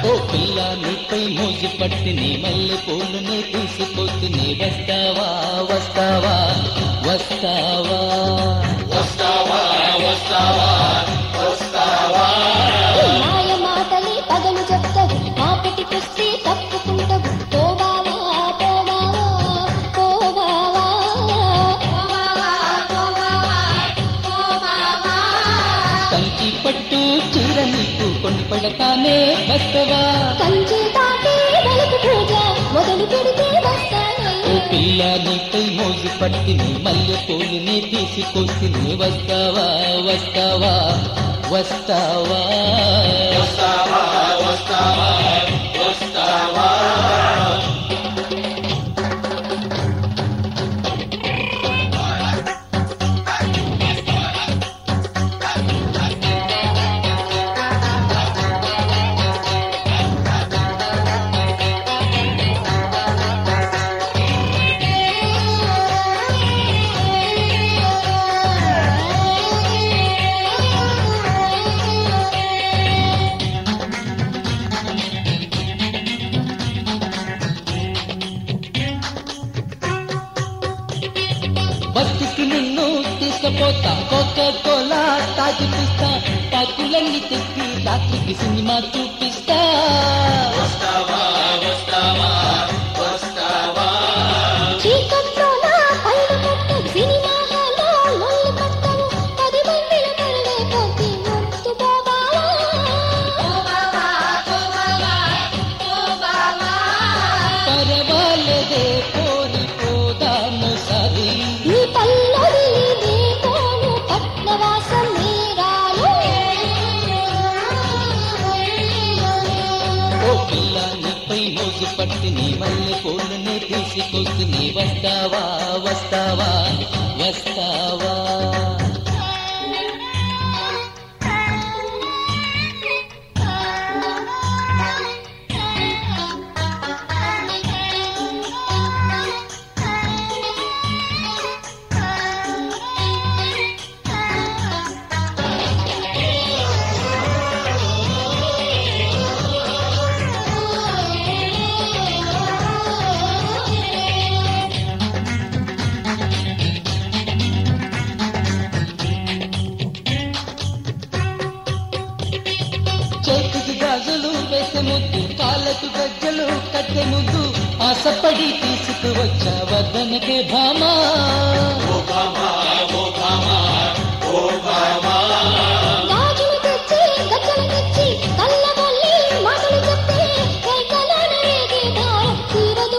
ఓ పిల్ల నీపై మోజు పట్టి నీ మల్లె పూలునే తీసుకొచ్చి నీ వస్తావా వస్తావా వస్తావా వస్తావా వస్తావా వస్తావా మాయ మాటలే పగలు చెప్తావు మా పెట్టి పుస్తే తప్పుకుంటావు పోవావా పోవావా పోవావా కంచి పట్టు చీర నీకు కొని పడతానే వస్తావా కంచి దాటి వెలుగు పూజ మొదలు పెడితే ఓ వస్తాను పిల్ల నీపై మోజు పట్టి నీ మల్లె పూలునే తీసుకొచ్చి నీ వస్తావా వస్తావా వస్తావా వస్తావా వస్తావా వస్తావా బస్సుకి నిన్ను తీసుకుపోతా కోక కోలా తాగిపిస్తా తాకులన్నీ తెప్పి రాత్రికి సినిమా చూపిస్తా వస్తావా వస్తావా వస్తావా చీకట్లో నా పైన పట్టు సినిమా హాల్లో లొల్లి పట్టవు పది మందిల కళ్ళే పోతే ముత్తు పరవాలేదే కోరిపోదాము సరి నీ పల్లవి నీ పోను పట్నవాసం నేరాలు ఓ పిల్ల నీపై మోజు పట్టి నీ మల్లె పూలనే తీసుకొచ్చి నీ వస్తావా వస్తావా వస్తావా చేతికి గాజులు వేసే ముద్దు కాళ్ళకు గజ్జలు కట్టె ముద్దు ఆశపడి తీసుకువచ్చా వద్దనకే భామా ఓ భామా ఓ భామా ఓ భామా గాజులు తెచ్చి గజ్జలు తెచ్చి కళ్ళబొల్లి మాటలు చెప్తే కైకలను రేగే దారం తీరదు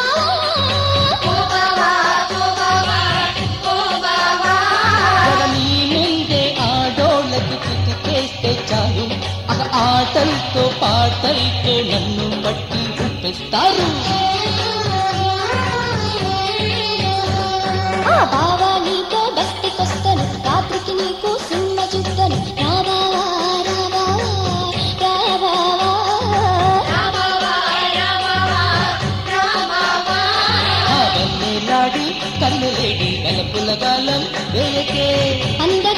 అక్కడ నీ ముందే ఆడోళ్ళకి చిటికేస్తే చాలు అక ఆటలతో పాటలతో నన్ను బట్టి ఉప్పిస్తారు ఆ బావా నీతో బస్తికొస్తాను రాత్రికి నీకు సినిమా చూస్తాను రా బావా రా బావా రా బావా ఆ వన్నెలాడి కన్నులేడి గలపుల గాలం వేయకే అందరి